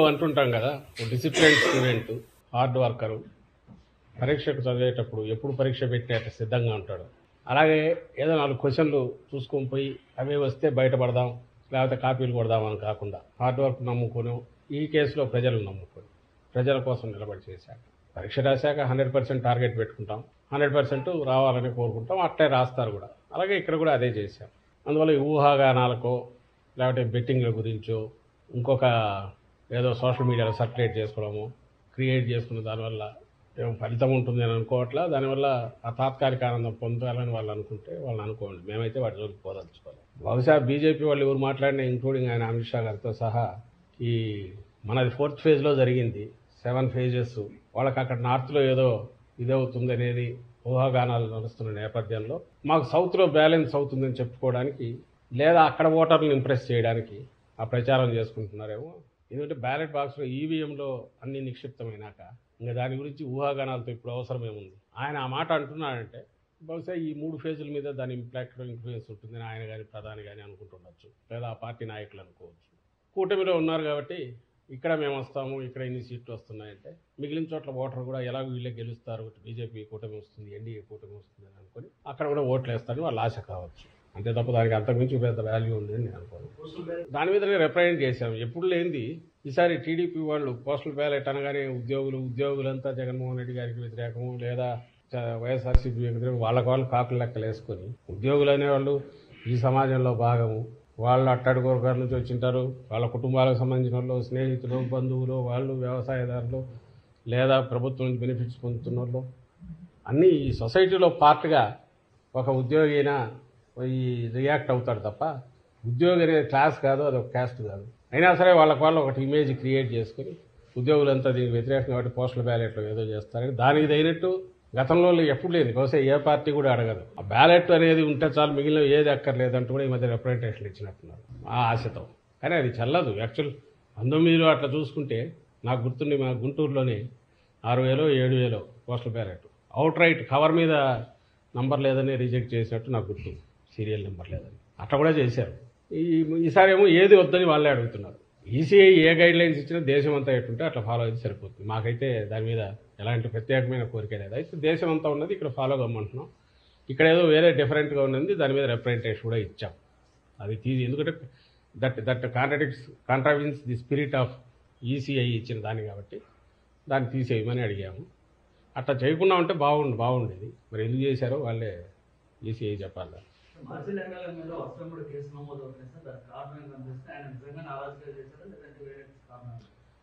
అంటుంటాం కదా discipline student hard worker పరీక్షకు చదివేటప్పుడు ఎప్పుడు పరీక్ష పెట్టేట సిద్ధంగా ఉంటాడు అలాగే ఏదో నాలుగు క్వశ్చన్లు చూసుకొని పోయి అవి వస్తే బయటపడదాం లేకపోతే కాపీలు కొడదాం అని కాకుండా హార్డ్ వర్క్ నమ్ముకొని ఈ కేసులో ప్రజలు నమ్ముకొని ప్రజల కోసం నిలబడి చేశాక పరీక్ష రాశాక హండ్రెడ్ పర్సెంట్ టార్గెట్ పెట్టుకుంటాం హండ్రెడ్ పర్సెంట్ రావాలని కోరుకుంటాం అట్లే రాస్తారు కూడా అలాగే ఇక్కడ కూడా అదే చేశాం అందువల్ల ఈ ఊహాగానాలకో లేకపోతే బెట్టింగ్ల గురించో ఇంకొక ఏదో సోషల్ మీడియాలో సర్క్యులేట్ చేసుకోవడము క్రియేట్ చేసుకున్న దానివల్ల ఏం ఫలితం ఉంటుంది అని అనుకోవట్లా దానివల్ల ఆ తాత్కాలిక ఆనందం పొందాలని వాళ్ళు అనుకుంటే వాళ్ళు అనుకోండి మేమైతే వాటి జోలికి పోదలుచుకోవాలి బహుశా బీజేపీ వాళ్ళు ఎవరు మాట్లాడినా ఇంక్లూడింగ్ ఆయన అమిత్ షా గారితో సహా ఈ మనది ఫోర్త్ ఫేజ్లో జరిగింది సెవెన్ ఫేజెస్ వాళ్ళకి అక్కడ నార్త్లో ఏదో ఇదవుతుంది అనేది ఊహాగానాలు నడుస్తున్న నేపథ్యంలో మాకు సౌత్లో బ్యాలెన్స్ అవుతుందని చెప్పుకోవడానికి లేదా అక్కడ ఓటర్లను ఇంప్రెస్ చేయడానికి ఆ ప్రచారం చేసుకుంటున్నారేమో ఎందుకంటే బ్యాలెట్ బాక్స్లో ఈవీఎంలో అన్ని నిక్షిప్తమైనాక ఇంకా దాని గురించి ఊహాగానాలతో ఇప్పుడు అవసరమేముంది ఆయన ఆ మాట అంటున్నాడంటే బహుశా ఈ మూడు ఫేజుల మీద దాని ఇంపాక్ట్ ఇన్ఫ్లుయెన్స్ ఉంటుందని ఆయన కానీ ప్రధాని కానీ అనుకుంటుండొచ్చు లేదా ఆ పార్టీ నాయకులు అనుకోవచ్చు కూటమిలో ఉన్నారు కాబట్టి ఇక్కడ మేము వస్తాము ఇక్కడ ఇన్ని సీట్లు వస్తున్నాయంటే మిగిలిన చోట్ల ఓటర్ కూడా ఎలాగో వీళ్ళే గెలుస్తారు బీజేపీ కూటమి వస్తుంది ఎన్డీఏ కూటమి వస్తుంది అని అనుకొని అక్కడ కూడా ఓట్లు వేస్తారని వాళ్ళ ఆశ కావచ్చు అంతే తప్ప దానికి అంతకుమించి పెద్ద వాల్యూ ఉంది అని నేను అనుకోను దాని మీదనే రిప్రజెంట్ చేశాం ఎప్పుడు లేనిది ఈసారి టీడీపీ వాళ్ళు పోస్టల్ బ్యాలెట్ అనగానే ఉద్యోగులు ఉద్యోగులంతా జగన్మోహన్ రెడ్డి గారికి వ్యతిరేకము లేదా చ- వైఎస్ఆర్సీపీ వ్యతిరేకం వాళ్ళకి వాళ్ళు కాకులు లెక్కలు వేసుకొని ఉద్యోగులు అనేవాళ్ళు ఈ సమాజంలో భాగము వాళ్ళు అట్టడుగు వర్గాల నుంచి వచ్చింటారు వాళ్ళ కుటుంబాలకు సంబంధించిన వాళ్ళు స్నేహితులు బంధువులు వాళ్ళు వ్యవసాయదారులు లేదా ప్రభుత్వం నుంచి బెనిఫిట్స్ పొందుతున్న వాళ్ళు అన్నీ ఈ సొసైటీలో పార్ట్గా ఒక ఉద్యోగి అయినా ఈ రియాక్ట్ అవుతాడు తప్ప ఉద్యోగి అనేది క్లాస్ కాదు అది ఒక క్యాస్ట్ కాదు అయినా సరే వాళ్ళకి వాళ్ళు ఒకటి ఇమేజ్ క్రియేట్ చేసుకుని ఉద్యోగులంతా దీనికి వ్యతిరేకంగా కాబట్టి పోస్టల్ బ్యాలెట్లో ఏదో చేస్తారని దానికి తగినట్టు గతంలో ఎప్పుడు లేదు బహుశా ఏ పార్టీ కూడా అడగదు ఆ బ్యాలెట్ అనేది ఉంటే చాలు మిగిలిన ఏది అక్కర్లేదంటూ కూడా ఈ మధ్య రిప్రజెంటేషన్ ఇచ్చినట్టున్నారు ఆ ఆశతో కానీ అది చల్లదు యాక్చువల్ పంతొమ్మిదిలో అట్లా చూసుకుంటే నాకు గుర్తుండి మా గుంటూరులోనే ఆరు వేలో ఏడు వేలో postal ballot outright cover మీద నంబర్ లేదని రిజెక్ట్ చేసినట్టు నాకు గుర్తు సీరియల్ నెంబర్ లేదని అట్లా కూడా చేశారు ఈ ఈసారి ఏమో ఏది వద్దని వాళ్ళే అడుగుతున్నారు ఈసీఐ ఏ గైడ్ లైన్స్ ఇచ్చినా దేశం అంతా ఎట్టుంటే అట్లా ఫాలో అయితే సరిపోతుంది మాకైతే దాని మీద ఎలాంటి ప్రత్యేకమైన కోరిక లేదు అయితే దేశం అంతా ఉన్నది ఇక్కడ ఫాలో కమ్మంటున్నాం ఇక్కడ ఏదో వేరే డిఫరెంట్గా ఉన్నది దాని మీద రిప్రజెంటేషన్ కూడా ఇచ్చాం అది తీసి ఎందుకంటే that that contradicts contravenes the spirit of ECI ఇచ్చిన దాన్ని కాబట్టి దాన్ని తీసేయమని అడిగాము అట్లా చేయకుండా ఉంటే బాగుండు బాగుండేది మరి ఎందుకు చేశారో వాళ్ళే ఈసీఐ చెప్పాలి మార్చిల్ ఎమ్మెల్యే మీద వస్త్రం కూడా కేసు నమోదు అవుతుంది సార్ దానికి కారణం ఏంటి అనిపిస్తే ఆయన నిజంగా నారాజుగా చేశారా లేదంటే వేరే కారణం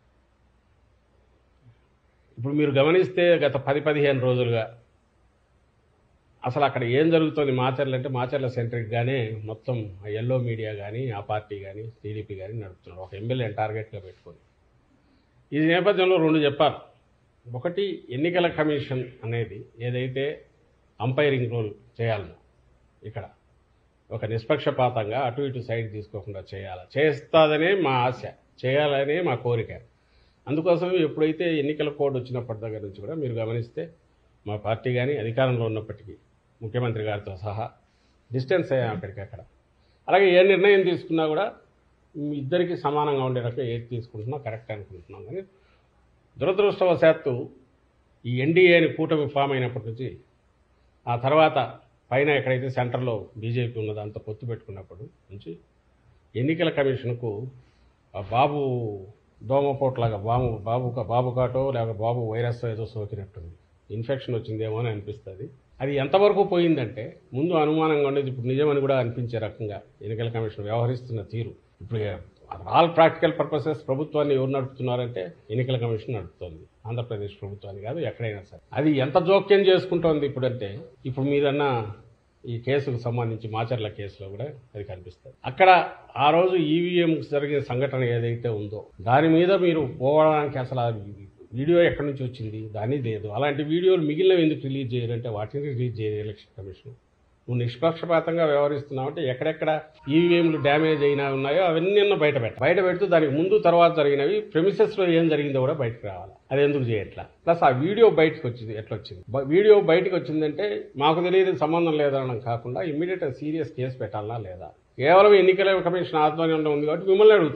ఇప్పుడు మీరు గమనిస్తే గత పది పదిహేను రోజులుగా అసలు అక్కడ ఏం జరుగుతుంది మాచర్లు అంటే మాచర్ల సెంట్రిక్గానే మొత్తం ఆ ఎల్లో మీడియా కానీ ఆ పార్టీ కానీ టీడీపీ కానీ నడుపుతున్నారు ఒక ఎమ్మెల్యేని టార్గెట్గా పెట్టుకొని ఈ నేపథ్యంలో రెండు చెప్పారు ఒకటి ఎన్నికల కమిషన్ అనేది ఏదైతే అంపైరింగ్ రోల్ చేయాలనో ఇక్కడ ఒక నిష్పక్షపాతంగా అటు ఇటు సైడ్ తీసుకోకుండా చేయాలి చేస్తాదనే మా ఆశ చేయాలనే మా కోరిక అందుకోసం ఎప్పుడైతే ఎన్నికల కోడ్ వచ్చినప్పటి దగ్గర నుంచి కూడా మీరు గమనిస్తే మా పార్టీ కానీ అధికారంలో ఉన్నప్పటికీ ముఖ్యమంత్రి గారితో సహా డిస్టెన్స్ అయ్యాం అక్కడికక్కడ అలాగే ఏ నిర్ణయం తీసుకున్నా కూడా మీ ఇద్దరికి సమానంగా ఉండే రకంగా ఏది తీసుకుంటున్నా కరెక్ట్ అనుకుంటున్నాం కానీ దురదృష్టవశాత్తు ఈ ఎన్డీఏ అని కూటమి ఫామ్ అయినప్పటి నుంచి ఆ తర్వాత పైన ఎక్కడైతే సెంటర్లో బీజేపీ ఉన్నదో అంత పొత్తు పెట్టుకున్నప్పటి నుంచి ఎన్నికల కమిషన్కు ఆ బాబు దోమపోట్లాగా బాబు బాబు బాబు కాటో లేక బాబు వైరస్ ఏదో సోకినట్టుంది ఇన్ఫెక్షన్ వచ్చిందేమో అని అనిపిస్తుంది అది ఎంతవరకు పోయిందంటే ముందు అనుమానంగా ఉండేది ఇప్పుడు నిజమని కూడా అనిపించే రకంగా ఎన్నికల కమిషన్ వ్యవహరిస్తున్న తీరు ఇప్పుడు ఆల్ ప్రాక్టికల్ పర్పసెస్ ప్రభుత్వాన్ని ఎవరు నడుపుతున్నారంటే ఎన్నికల కమిషన్ నడుపుతోంది ఆంధ్రప్రదేశ్ ప్రభుత్వాన్ని కాదు ఎక్కడైనా సరే అది ఎంత జోక్యం చేసుకుంటోంది ఇప్పుడంటే ఇప్పుడు మీరన్న ఈ కేసుకు సంబంధించి మాచర్ల కేసులో కూడా అది కనిపిస్తుంది అక్కడ ఆ రోజు ఈవీఎం జరిగిన సంఘటన ఏదైతే ఉందో దాని మీద మీరు పోవడానికి అసలు ఆ వీడియో ఎక్కడి నుంచి వచ్చింది దాని లేదు అలాంటి వీడియోలు మిగిలినవి ఎందుకు రిలీజ్ చేయాలంటే వాటిని రిలీజ్ చేయరు ఎలక్షన్ కమిషన్ నువ్వు నిష్పక్షపాతంగా వ్యవహరిస్తున్నావు అంటే ఎక్కడెక్కడ ఈవీఎంలు డ్యామేజ్ అయినా ఉన్నాయో అవన్నీ బయట పెట్ట బయట పెడుతూ దానికి ముందు తర్వాత జరిగినవి premises లో ఏం జరిగిందో కూడా బయటకు రావాలి అది ఎందుకు చేయట్లా ప్లస్ ఆ వీడియో బయటకు వచ్చింది ఎట్లా వచ్చింది బ- వీడియో బయటకు వచ్చిందంటే మాకు తెలియదు సంబంధం లేదనడం కాకుండా ఇమ్మీడియట్ సీరియస్ కేసు పెట్టాలా లేదా కేవలం ఎన్నికల కమిషన్ ఆధ్వర్యంలో ఉంది కాబట్టి మిమ్మల్ని అడుగుతాం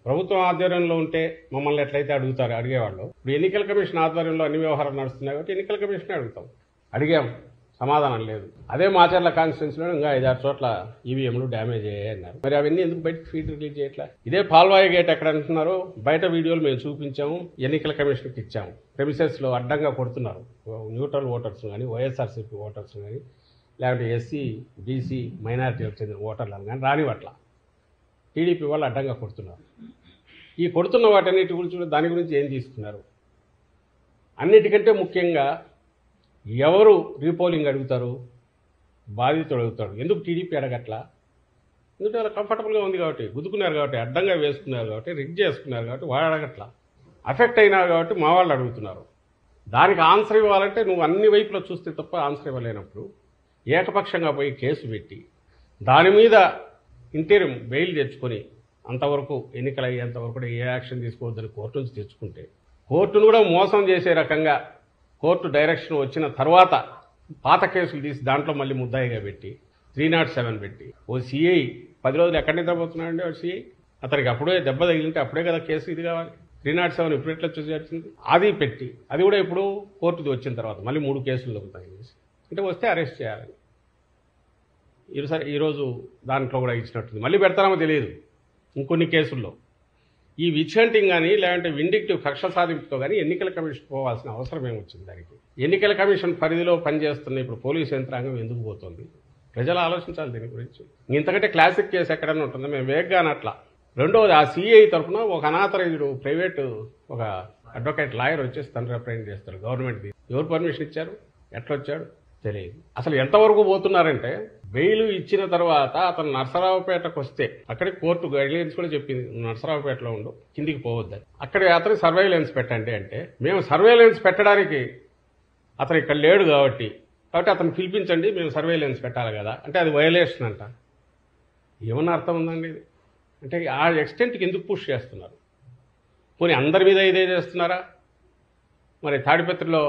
ప్రభుత్వం ఆధ్వర్యంలో ఉంటే మమ్మల్ని ఎట్లయితే అడుగుతారు అడిగేవాళ్ళు ఇప్పుడు ఎన్నికల కమిషన్ ఆధ్వర్యంలో అన్ని వ్యవహారాలు నడుస్తున్నాయి కాబట్టి ఎన్నికల కమిషన్ అడుగుతాం అడిగాం సమాధానం లేదు అదే మాచర్ల కాన్స్టిట్యున్సీలో ఇంకా ఐదారు చోట్ల ఈవీఎంలు డ్యామేజ్ అయ్యాయి అన్నారు మరి అవన్నీ ఎందుకు బయట ఫీడ్ రిలీజ్ చేయట్లా ఇదే పాల్వాయి గేట్ ఎక్కడ అంటున్నారు బయట వీడియోలు మేము చూపించాము ఎన్నికల కమిషన్కి ఇచ్చాము ప్రెమిసెస్ లో అడ్డంగా కొడుతున్నారు న్యూట్రల్ ఓటర్స్ కానీ వైఎస్ఆర్సీపీ ఓటర్స్ కానీ లేకపోతే ఎస్సీ బీసీ మైనారిటీలకు చెందిన ఓటర్లను కానీ రానివట్ల టీడీపీ వాళ్ళు అడ్డంగా కొడుతున్నారు ఈ కొడుతున్న వాటన్నిటి గురించి కూడా దాని గురించి ఏం తీసుకున్నారు అన్నిటికంటే ముఖ్యంగా ఎవరు రీపోలింగ్ అడుగుతారు బాధితుడు అడుగుతాడు ఎందుకు టీడీపీ అడగట్లా ఎందుకంటే వాళ్ళకి కంఫర్టబుల్గా ఉంది కాబట్టి గుద్దుకున్నారు కాబట్టి అడ్డంగా వేసుకున్నారు కాబట్టి రిగ్ చేసుకున్నారు కాబట్టి వాడు అడగట్లా అఫెక్ట్ అయినారు కాబట్టి మా వాళ్ళు అడుగుతున్నారు దానికి ఆన్సర్ ఇవ్వాలంటే నువ్వు అన్ని వైపులో చూస్తే తప్ప ఆన్సర్ ఇవ్వలేనప్పుడు ఏకపక్షంగా పోయి కేసు పెట్టి దాని మీద ఇంటీరియం బెయిల్ తెచ్చుకొని అంతవరకు ఎన్నికలు అయ్యేంతవరకు కూడా ఏ యాక్షన్ తీసుకోవద్దని కోర్టు నుంచి తెచ్చుకుంటే కోర్టును కూడా మోసం చేసే రకంగా కోర్టు డైరెక్షన్ వచ్చిన తర్వాత పాత కేసులు తీసి దాంట్లో మళ్ళీ ముద్దాయిగా పెట్టి త్రీ నాట్ సెవెన్ పెట్టి ఓ సిఐ పది రోజులు ఎక్కడ నిద్రపోతున్నాడండి వాడు సిఐ అతనికి అప్పుడే దెబ్బ తగిలింటే అప్పుడే కదా కేసు ఇది కావాలి త్రీ నాట్ సెవెన్ ఇప్పుడు ఎట్లా చూసి వచ్చింది అది పెట్టి అది కూడా ఇప్పుడు కోర్టుది వచ్చిన తర్వాత మళ్ళీ మూడు కేసులు దొరుకుతాయి అంటే వస్తే అరెస్ట్ చేయాలని ఈరోజు ఈరోజు దాంట్లో కూడా ఇచ్చినట్టుంది మళ్ళీ పెడతామో తెలియదు ఇంకొన్ని కేసుల్లో ఈ విచంటింగ్ కానీ లేదంటే విండిక్టివ్ కక్ష సాధింపుతో కానీ ఎన్నికల కమిషన్ పోవాల్సిన అవసరం ఏమొచ్చింది దానికి ఎన్నికల కమిషన్ పరిధిలో పనిచేస్తున్న ఇప్పుడు పోలీసు యంత్రాంగం ఎందుకు పోతుంది ప్రజలు ఆలోచించాలి దీని గురించి ఇంతకంటే క్లాసిక్ కేసు ఎక్కడైనా ఉంటుందో మేము వేగ్గానే అట్లా రెండవది ఆ సిఐ తరఫున ఒక అనాథరైజుడు ప్రైవేటు ఒక అడ్వకేట్ లాయర్ వచ్చేసి తను రిప్రజెంట్ చేస్తారు గవర్నమెంట్ ఎవరు పర్మిషన్ ఇచ్చారు ఎట్లా వచ్చాడు తెలియదు అసలు ఎంతవరకు పోతున్నారంటే బెయిల్ ఇచ్చిన తర్వాత అతను నర్సరావుపేటకు వస్తే అక్కడే కోర్టు గైడ్లైన్స్ కూడా చెప్పింది నువ్వు నర్సరావుపేటలో ఉండు కిందికి పోవద్దని అక్కడ అతను సర్వైలెన్స్ పెట్టండి అంటే మేము సర్వైలెన్స్ పెట్టడానికి అతను ఇక్కడ లేడు కాబట్టి కాబట్టి అతను పిలిపించండి మేము సర్వైలెన్స్ పెట్టాలి కదా అంటే అది వయలేషన్ అంట ఏమన్నా అర్థం ఉందండి ఇది అంటే ఆ ఎక్స్టెంట్కి ఎందుకు పుష్ చేస్తున్నారు పోనీ అందరి మీద ఇదే చేస్తున్నారా మరి తాడిపత్రిలో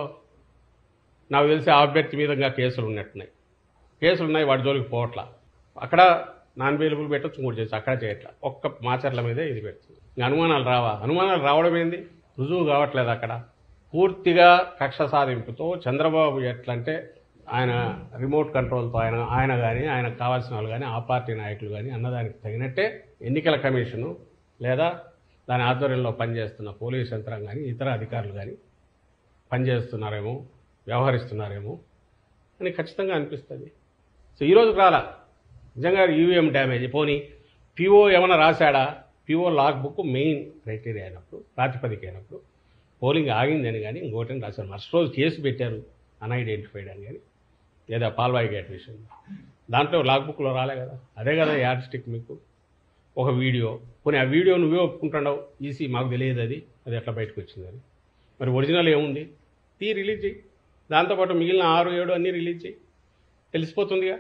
నాకు తెలిసి ఆ అభ్యర్థి మీద ఇంకా కేసులు ఉన్నట్టున్నాయి కేసులు ఉన్నాయి వాడి జోలికి పోవట్లా అక్కడ నాన్ అవైలబుల్ పెట్టచ్చు మూడు చేసి అక్కడ చేయట్లా ఒక్క మాచర్ల మీదే ఇది పెడుతుంది ఇంకా అనుమానాలు రావా అనుమానాలు రావడం ఏంది రుజువు కావట్లేదు అక్కడ పూర్తిగా కక్ష సాధింపుతో చంద్రబాబు ఎట్లంటే ఆయన రిమోట్ కంట్రోల్తో ఆయన ఆయన కానీ ఆయనకు కావాల్సిన వాళ్ళు కానీ ఆ పార్టీ నాయకులు కానీ అన్నదానికి తగినట్టే ఎన్నికల కమిషను లేదా దాని ఆధ్వర్యంలో పనిచేస్తున్న పోలీస్ యంత్రాంగం కానీ ఇతర అధికారులు కానీ పనిచేస్తున్నారేమో వ్యవహరిస్తున్నారేమో అని ఖచ్చితంగా అనిపిస్తుంది సో ఈరోజు రాలా నిజంగా ఈవీఎం డ్యామేజ్ పోనీ పిఓ ఏమైనా రాశాడా PO log book main criteria అయినప్పుడు ప్రాతిపదిక అయినప్పుడు పోలింగ్ ఆగిందని కానీ ఇంకోటి రాశారు మరుసటి రోజు కేసు పెట్టారు అన్ఐడెంటిఫైడ్ అని కానీ లేదా పాల్వాయి గేట్ విషయం దాంట్లో లాగ్ బుక్లో రాలే కదా అదే కదా యాడ్ స్టిక్ మీకు ఒక వీడియో పోనీ ఆ వీడియో నువ్వే ఒప్పుకుంటున్నావు ఈసీ మాకు తెలియదు అది అది ఎట్లా బయటకు వచ్చిందని మరి ఒరిజినల్ ఏముంది తీ రిలీజ్ చేయి దాంతోపాటు మిగిలిన ఆరు ఏడు అన్నీ రిలీజ్ చేయి తెలిసిపోతుందిగా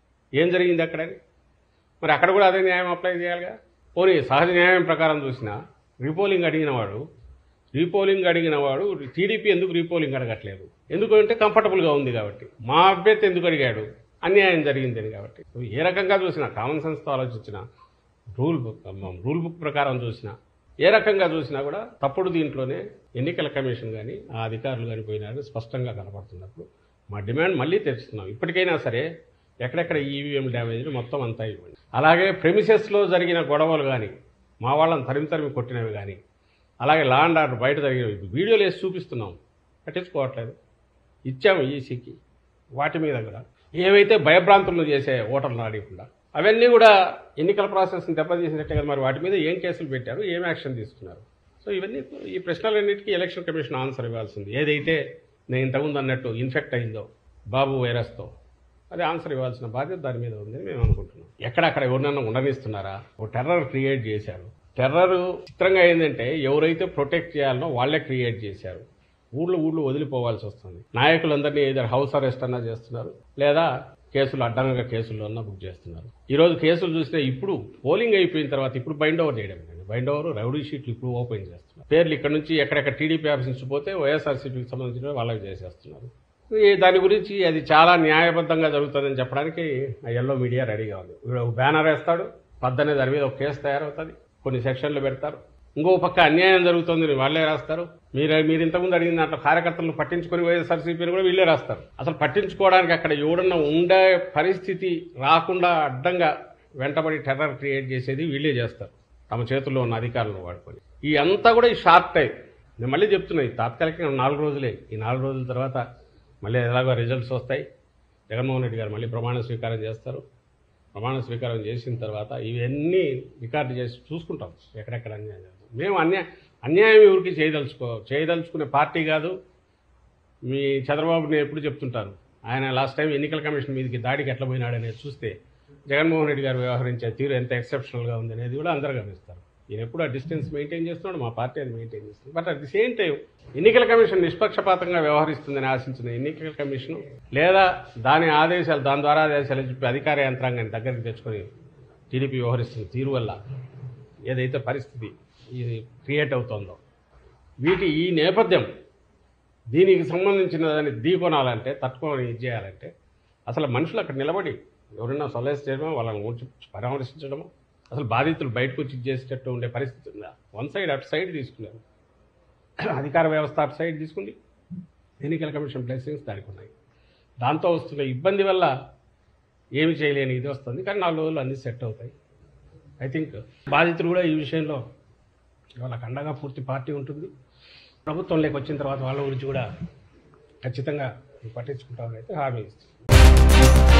ఏం జరిగింది అక్కడని మరి అక్కడ కూడా అదే న్యాయం అప్లై చేయాలిగా పోనీ సహజ న్యాయం ప్రకారం చూసినా రీపోలింగ్ అడిగిన వాడు రీపోలింగ్ అడిగిన వాడు టీడీపీ ఎందుకు రీపోలింగ్ అడగట్లేదు ఎందుకంటే కంఫర్టబుల్గా ఉంది కాబట్టి మా అభ్యర్థి ఎందుకు అడిగాడు అన్యాయం జరిగిందని కాబట్టి నువ్వు ఏ రకంగా చూసినా కామన్ సెన్స్తో ఆలోచించినా రూల్ బుక్ రూల్ బుక్ ప్రకారం చూసినా ఏ రకంగా చూసినా కూడా తప్పుడు దీంట్లోనే ఎన్నికల కమిషన్ కానీ ఆ అధికారులు కానీ పోయినారు స్పష్టంగా కనపడుతున్నప్పుడు మా డిమాండ్ మళ్ళీ తెరుస్తున్నాం ఇప్పటికైనా సరే ఎక్కడెక్కడ ఈవీఎం డ్యామేజ్లు మొత్తం అంతా ఇవ్వండి అలాగే ప్రెమిసెస్లో జరిగిన గొడవలు కానీ మా వాళ్ళని తరిమి తరిమి కొట్టినవి కానీ అలాగే లా అండ్ ఆర్డర్ బయట జరిగినవి వీడియోలు వేసి చూపిస్తున్నాం పట్టించుకోవట్లేదు ఇచ్చాము ఈసీకి వాటి మీద కూడా ఏవైతే భయభ్రాంతులను చేసే ఓటర్లు ఆడకుండా అవన్నీ కూడా ఎన్నికల ప్రాసెస్ని దెబ్బతీసినట్టే కదా మరి వాటి మీద ఏం కేసులు పెట్టారు ఏం యాక్షన్ తీసుకున్నారు సో ఇవన్నీ ఈ ప్రశ్నలన్నిటికీ ఎలక్షన్ కమిషన్ ఆన్సర్ ఇవ్వాల్సింది ఏదైతే నేను ఇంతకుముందు అన్నట్టు ఇన్ఫెక్ట్ అయిందో బాబు వైరస్తో అది ఆన్సర్ ఇవ్వాల్సిన బాధ్యత దాని మీద ఉందని మేము అనుకుంటున్నాం ఎక్కడక్కడ ఎవరినన్నా ఉండనిస్తున్నారా ఓ టెర్రర్ క్రియేట్ చేశారు టెర్రర్ చిత్రంగా ఏంటంటే ఎవరైతే ప్రొటెక్ట్ చేయాలనో వాళ్ళే క్రియేట్ చేశారు ఊళ్ళో ఊళ్ళో వదిలిపోవాల్సి వస్తుంది నాయకులందరినీ ఏదో హౌస్ అరెస్ట్ అన్నా చేస్తున్నారు లేదా కేసులు అడ్డంగా కేసులు అన్నా బుక్ చేస్తున్నారు ఈరోజు కేసులు చూస్తే ఇప్పుడు పోలింగ్ అయిపోయిన తర్వాత ఇప్పుడు బైండ్ ఓవర్ చేయడం బైండ్ ఓవర్ రౌడీ షీట్లు ఇప్పుడు ఓపెన్ చేస్తున్నారు పేర్లు ఇక్కడ నుంచి ఎక్కడెక్కడ టీడీపీ ఆఫీస్ నుంచి పోతే వైఎస్ఆర్సీపీకి సంబంధించిన వాళ్ళకి చేసేస్తున్నారు ఈ దాని గురించి అది చాలా న్యాయబద్ధంగా జరుగుతుందని చెప్పడానికి ఆ ఎల్లో మీడియా రెడీగా ఉంది వీడు ఒక బ్యానర్ వేస్తాడు పద్దనే దాని మీద ఒక కేసు తయారవుతుంది కొన్ని సెక్షన్లు పెడతారు ఇంకో పక్క అన్యాయం జరుగుతోందని వాళ్ళే రాస్తారు మీరు మీరు ఇంతకుముందు అడిగిన దాంట్లో కార్యకర్తలను పట్టించుకొని వైఎస్ఆర్సీపీని కూడా వీళ్ళే రాస్తారు అసలు పట్టించుకోవడానికి అక్కడ ఎవడన్నా ఉండే పరిస్థితి రాకుండా అడ్డంగా వెంటబడి టెర్రర్ క్రియేట్ చేసేది వీళ్ళే చేస్తారు తమ చేతుల్లో ఉన్న అధికారులను వాడుకొని ఈ అంతా కూడా ఈ షార్ట్ టైం నేను మళ్ళీ చెప్తున్నా ఈ తాత్కాలికంగా నాలుగు రోజులే ఈ నాలుగు రోజుల తర్వాత మళ్ళీ ఎలాగో రిజల్ట్స్ వస్తాయి జగన్మోహన్ రెడ్డి గారు మళ్ళీ ప్రమాణ స్వీకారం చేస్తారు ప్రమాణ స్వీకారం చేసిన తర్వాత ఇవన్నీ రికార్డు చేసి చూసుకుంటాం ఎక్కడెక్కడ అన్యాయం జరుగుతుంది. మేము అన్యాయం అన్యాయం ఎవరికి చేయదలుచుకో చేయదలుచుకునే పార్టీ కాదు మీ చంద్రబాబు నేను ఎప్పుడు చెప్తుంటాను ఆయన లాస్ట్ టైం ఎన్నికల కమిషన్ మీదకి దాడికి ఎట్లా పోయినాడనేది చూస్తే జగన్మోహన్ రెడ్డి గారు వ్యవహరించే తీరు ఎంత ఎక్సెప్షనల్గా ఉంది అనేది కూడా అందరూ గమనిస్తారు ఈయన ఎప్పుడు ఆ డిస్టెన్స్ మెయింటైన్ చేస్తున్నాడు మా పార్టీ అది మెయింటైన్ చేస్తుంది but at the same time ఎన్నికల కమిషన్ నిష్పక్షపాతంగా వ్యవహరిస్తుందని ఆశించిన ఎన్నికల కమిషన్ లేదా దాని ఆదేశాలు దాని ద్వారా ఆదేశాలు చెప్పి అధికార యంత్రాంగాన్ని దగ్గరికి తెచ్చుకొని టీడీపీ వ్యవహరిస్తున్న తీరు వల్ల ఏదైతే పరిస్థితి ఇది క్రియేట్ అవుతుందో వీటి ఈ నేపథ్యం దీనికి సంబంధించిన దాన్ని ఢీకొనాలంటే తట్టుకొని ఇది చేయాలంటే అసలు మనుషులు అక్కడ నిలబడి ఎవరైనా సొలైజ్ చేయడమో వాళ్ళని ఊడ్చి పరామర్శించడమో అసలు బాధితులు బయటకు వచ్చి చేసేటట్టు ఉండే పరిస్థితి ఉందా వన్ సైడ్ అటు సైడ్ తీసుకున్నారు అధికార వ్యవస్థ అటు సైడ్ తీసుకుంది ఎన్నికల కమిషన్ బ్లెస్సింగ్స్ దానికి ఉన్నాయి దాంతో వస్తున్న ఇబ్బంది వల్ల ఏమి చేయలేని ఇది వస్తుంది కానీ నాలుగు రోజులు అన్నీ సెట్ అవుతాయి ఐ థింక్ బాధితులు కూడా ఈ విషయంలో వాళ్ళకి అండగా పూర్తి పార్టీ ఉంటుంది ప్రభుత్వంలోకి వచ్చిన తర్వాత వాళ్ళ గురించి కూడా ఖచ్చితంగా పట్టించుకుంటామని అయితే హామీ ఇస్తుంది